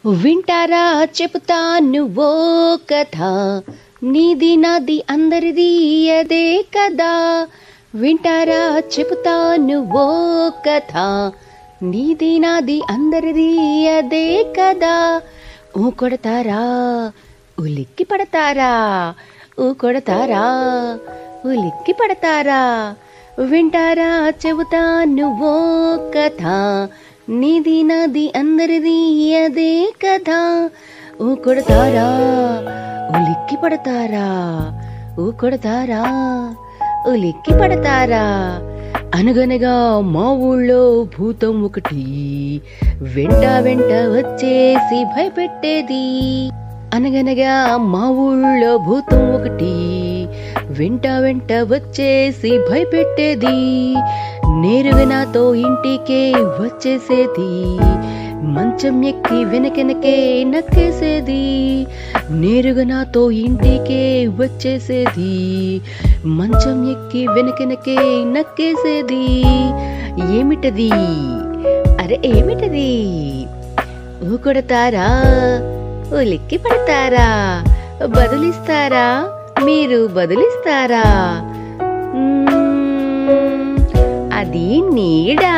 వింటారా చెబుతాను ఓ కథ నీది నాది అందరిది అదే కదా వింటారా చెబుతాను ఓ కథ నీది నాది అందరిది అదే కదా ఊ కొడతారా ఉలిక్కి పడతారా ఊ కొడతారా ఉలిక్కి పడతారా వింటారా చెబుతాను ఓ కథ నీది నాది అందరిది అదే కదా ఊ కొడతారా ఉలిక్కి పడతారా ఊ కొడతారా ఉలిక్కి పడతారా అనగనగా మా ఊళ్ళో భూతం ఒకటి వెంట వెంట వచ్చేసి భయపెట్టేది అనగనగా మా ఊళ్ళో భూతం ఒకటి వెంట వెంట వచ్చేసి భయపెట్టేది నేరుగా నాతో ఇంటికే వచ్చేసేది మంచం ఎక్కి వెనకెనకే నక్కేసేది నేరుగా నాతో ఇంటికే వచ్చేసేది మంచం ఎక్కి వెనకెనకే నక్కేసేది ఏమిటది అరే ఏమిటది ఊ కొడతారా ఉలిక్కి పడతారా బదులిస్తారా మీరు బదులిస్తారా మ్మ్, అది నీడా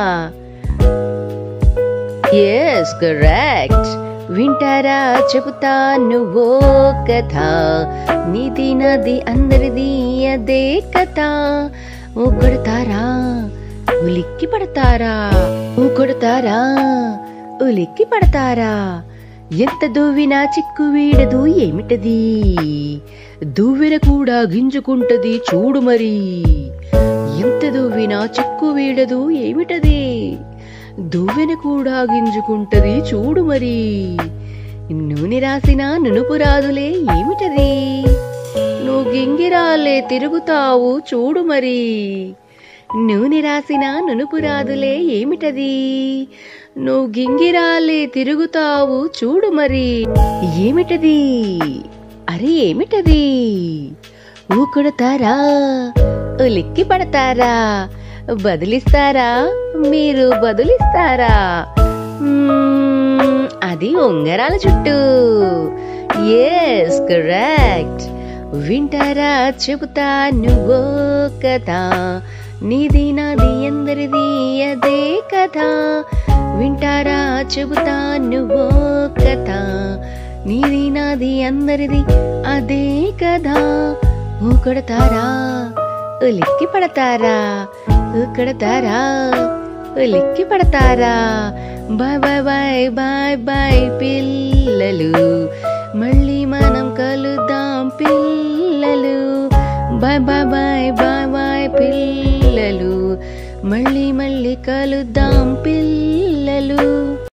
ఎస్ కరెక్ట్ వింటారా చెబుతాను ఓ కథ నీది నాది అందరిది అదే కథ ఓ కొడతారా ఉలిక్కి పడతారా ఊ కొడతారా ఉలిక్కి పడతారా ఎంత దువ్వినా చిక్కు వీడదు ఏమిటది దువ్వెన కూడా గింజుకుంటది చూడు మరి ఎంత దువ్వినా చిక్కు వీడదు ఏమిటది దువ్వెన కూడా గింజుకుంటది చూడు మరి నూనె రాసిన నునుపు రాదులే ఏమిటది నువ్వు గింగిరాలే తిరుగుతావు చూడు మరి నూనె రాసిన నునుపు రాదులే ఏమిటది నువ్వు గింగిరాలే తిరుగుతావు చూడు మరి ఏమిటది అరే ఏమిటది ఊ కొడతారా ఉలిక్కి పడతారా బదులిస్తారా మీరు బదులిస్తారా మ్మ్, అది ఉంగరాల చుట్టూ ఎస్ కరెక్ట్ వింటారా చెబుతాను ఓ కథ నీది నాది అందరిది అదే కథ వింటారా చెబుతాను ఓ కథ నీది నాది అందరిది అదే కదా ఊ కొడతారా ఉలిక్కి పడతారా ఊ కొడతారా ఉలిక్కి పడతారా bye bye bye bye bye పిల్లలు మళ్ళీ మనం కలుద్దాం పిల్లలు bye bye bye bye bye పిల్లలు మళ్ళీ మళ్ళీ కలుద్దాం పిల్లలు